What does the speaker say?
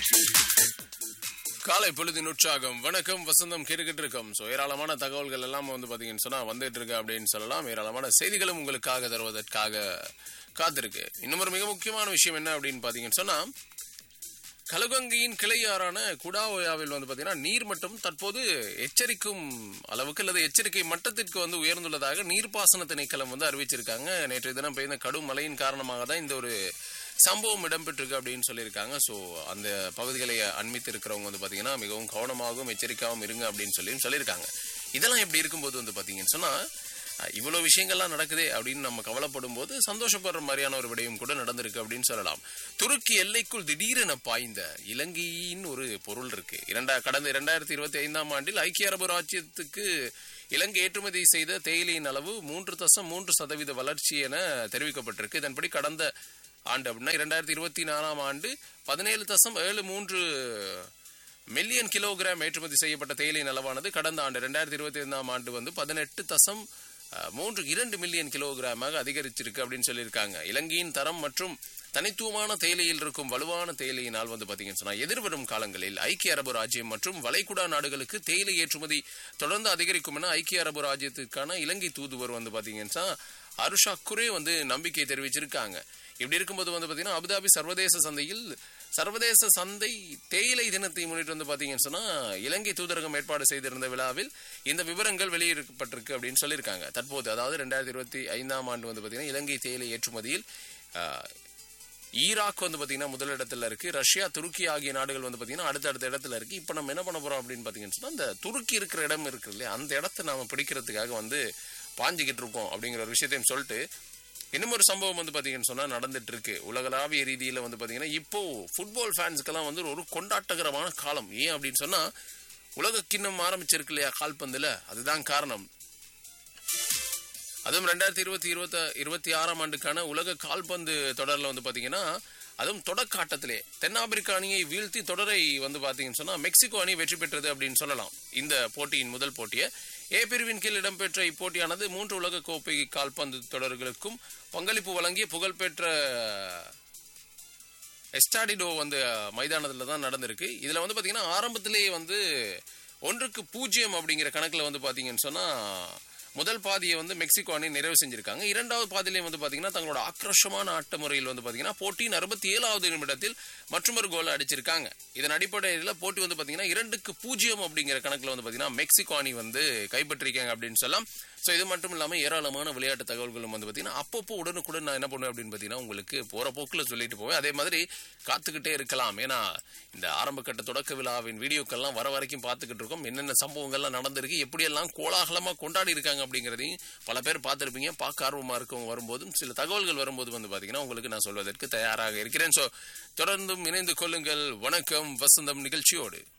காலை பொழுதின் உற்சாகம் வணக்கம் வசந்தம் கேட்டுக்கிட்டு இருக்கோம் ஸோ ஏராளமான தகவல்கள் எல்லாம் வந்து பார்த்தீங்கன்னு சொன்னா வந்துட்டு இருக்கு அப்படின்னு சொல்லலாம் ஏராளமான செய்திகளும் உங்களுக்காக தருவதற்காக காத்திருக்கு இன்னும் ஒரு மிக முக்கியமான விஷயம் என்ன அப்படின்னு பார்த்தீங்கன்னு சொன்னா கலகங்கையின் கிளையாறான குடாஓயாவில் வந்து பார்த்தீங்கன்னா நீர் மட்டம் தற்போது எச்சரிக்கும் அளவுக்கு அல்லது எச்சரிக்கை மட்டத்திற்கு வந்து உயர்ந்துள்ளதாக நீர்ப்பாசன திணைக்களம் வந்து அறிவிச்சிருக்காங்க நேற்றைய தினம் பெய்த கடும் மழையின் காரணமாக தான் இந்த ஒரு சம்பவம் இடம்பெற்றிருக்கு அப்படின்னு சொல்லியிருக்காங்க ஸோ அந்த பகுதிகளை அண்மித்து இருக்கிறவங்க வந்து பார்த்தீங்கன்னா மிகவும் கவனமாகவும் எச்சரிக்கையாகவும் இருங்க அப்படின்னு சொல்லியும் சொல்லியிருக்காங்க இதெல்லாம் எப்படி இருக்கும்போது வந்து பார்த்தீங்கன்னு சொன்னால் இவ்வளோ விஷயங்கள்லாம் நடக்குதே அப்படின்னு நம்ம கவலைப்படும் போது சந்தோஷப்படுற மாதிரியான ஒரு விடயம் கூட நடந்திருக்கு அப்படின்னு சொல்லலாம் துருக்கி எல்லைக்குள் திடீரென பாய்ந்த இலங்கையின் ஒரு பொருள் இருக்கு இரண்டா கடந்த இரண்டாயிரத்தி இருபத்தி ஐந்தாம் ஆண்டில் ஐக்கிய அரபு ராஜ்யத்துக்கு இலங்கை ஏற்றுமதி செய்த தேயிலையின் அளவு மூன்று தசம் மூன்று சதவீத வளர்ச்சி என தெரிவிக்கப்பட்டிருக்கு இதன்படி கடந்த ஆண்டு அப்படின்னா இரண்டாயிரத்தி இருபத்தி நாலாம் ஆண்டு பதினேழு தசம் ஏழு மூன்று மில்லியன் கிலோகிராம் ஏற்றுமதி செய்யப்பட்ட தேயிலையின் அளவானது கடந்த ஆண்டு இரண்டாயிரத்தி இருபத்தி ஐந்தாம் ஆண்டு வந்து பதினெட்டு தசம் அஹ், மூன்று இரண்டு மில்லியன் கிலோகிராமாக அதிகரிச்சிருக்கு அப்படின்னு சொல்லியிருக்காங்க இலங்கையின் தரம் மற்றும் தனித்துவமான தேயிலையில் இருக்கும் வலுவான தேயிலையினால் வந்து பார்த்தீங்கன்னு சொன்னா எதிர்வரும் காலங்களில் ஐக்கிய அரபு ராஜ்யம் மற்றும் வளைகுடா நாடுகளுக்கு தேயிலை ஏற்றுமதி தொடர்ந்து அதிகரிக்கும் என ஐக்கிய அரபு ராஜ்யத்துக்கான இலங்கை தூதுவர் வந்து பார்த்தீங்கன்னா சொன்னா, அருஷா குரே வந்து நம்பிக்கை தெரிவிச்சிருக்காங்க இப்படி இருக்கும்போது வந்து பார்த்தீங்கன்னா அபுதாபி சர்வதேச சந்தையில் சர்வதேச சந்தை தேயிலை தினத்தை முன்னிட்டு வந்து பார்த்தீங்கன்னு சொன்னா இலங்கை தூதரகம் ஏற்பாடு செய்திருந்த விழாவில் இந்த விவரங்கள் வெளியிடப்பட்டிருக்கு அப்படின்னு சொல்லியிருக்காங்க தற்போது அதாவது ரெண்டாயிரத்தி இருபத்தி ஐந்தாம் ஆண்டு வந்து பார்த்தீங்கன்னா இலங்கை தேயிலை ஏற்றுமதியில் ஆஹ், ஈராக் வந்து பார்த்தீங்கன்னா முதலிடத்துல இருக்கு ரஷ்யா துருக்கி ஆகிய நாடுகள் வந்து பார்த்தீங்கன்னா அடுத்தடுத்த இடத்துல இருக்கு இப்போ நம்ம என்ன பண்ண போறோம் அப்படின்னு பார்த்தீங்கன்னு சொன்னா அந்த துருக்கி இருக்கிற இடம் இருக்கு இல்லையா அந்த இடத்த நாம பிடிக்கிறதுக்காக வந்து பாஞ்சுக்கிட்டு இருக்கோம் அப்படிங்கிற ஒரு விஷயத்தையும் சொல்லிட்டு இன்னும் ஒரு சம்பவம் வந்து பாத்தீங்கன்னு சொன்னா நடந்துட்டு இருக்கு உலகளாவிய ரீதியில வந்து பாத்தீங்கன்னா இப்போ ஃபுட்பால் ஃபேன்ஸ்க்கெல்லாம் வந்து ஒரு கொண்டாட்டகரமான காலம் ஏன் அப்படின்னு சொன்னா உலக கிண்ணம் ஆரம்பிச்சிருக்கு இல்லையா கால்பந்துல அதுதான் காரணம் அதுவும் ரெண்டாயிரத்தி இருபத்தி இருபத்தி இருபத்தி ஆறாம் ஆண்டுக்கான உலக கால்பந்து தொடரில் வந்து பாத்தீங்கன்னா அதுவும் தொடக்க ஆட்டத்திலே தென்னாப்பிரிக்க அணியை வீழ்த்தி தொடரை வந்து பாத்தீங்கன்னு சொன்னா மெக்சிகோ அணி வெற்றி பெற்றது அப்படின்னு சொல்லலாம் இந்த போட்டியின் முதல் போட்டியை ஏ பிரிவின் கீழ் இடம்பெற்ற இப்போட்டியானது மூன்று உலக கோப்பை கால்பந்து தொடர்களுக்கும் பங்களிப்பு வழங்கிய புகழ்பெற்ற எஸ்டாடிடோ வந்து மைதானத்தில் தான் நடந்திருக்கு இதில் வந்து பார்த்தீங்கன்னா ஆரம்பத்திலேயே வந்து ஒன்றுக்கு பூஜ்ஜியம் அப்படிங்கிற கணக்கில் வந்து பார்த்தீங்கன்னு சொன்னால் முதல் பாதியை வந்து மெக்சிகோ அணி நிறைவு செஞ்சிருக்காங்க இரண்டாவது பாதியிலையும் வந்து பார்த்தீங்கன்னா தங்களோட ஆக்ரோஷமான ஆட்ட முறையில் வந்து பார்த்தீங்கன்னா போட்டியின் அறுபத்தி ஏழாவது நிமிடத்தில் மற்றொரு கோல் அடிச்சிருக்காங்க இதன் அடிப்படையில் போட்டி வந்து பார்த்தீங்கன்னா இரண்டுக்கு பூஜ்ஜியம் அப்படிங்கிற கணக்கில் வந்து பார்த்தீங்கன்னா மெக்சிகோ அணி வந்து கைப்பற்றிருக்காங்க அப்படின்னு சொல்லலாம் ஸோ இது மட்டும் இல்லாமல் ஏராளமான விளையாட்டு தகவல்களும் வந்து பார்த்தீங்கன்னா அப்பப்போ உடனுக்குடன் நான் என்ன பண்ணுவேன் அப்படின்னு பார்த்தீங்கன்னா உங்களுக்கு போகிற போக்கில் சொல்லிட்டு போவேன் அதே மாதிரி காத்துக்கிட்டே இருக்கலாம் ஏன்னா இந்த ஆரம்ப கட்ட தொடக்க விழாவின் வீடியோக்கெல்லாம் வர வரைக்கும் பார்த்துக்கிட்டு இருக்கோம் என்னென்ன சம்பவங்கள்லாம் நடந்திருக்கு எப்படியெல்லாம் கோலாகலமாக கொண்டாடி இருக்காங்க அப்படிங்கிறதையும் பல பேர் பார்த்துருப்பீங்க பார்க்க ஆர்வமாக இருக்கவங்க வரும்போதும் சில தகவல்கள் வரும்போது வந்து பார்த்தீங்கன்னா உங்களுக்கு நான் சொல்வதற்கு தயாராக இருக்கிறேன் ஸோ தொடர்ந்தும் இணைந்து கொள்ளுங்கள் வணக்கம் வசந்தம் நிகழ்ச்சியோடு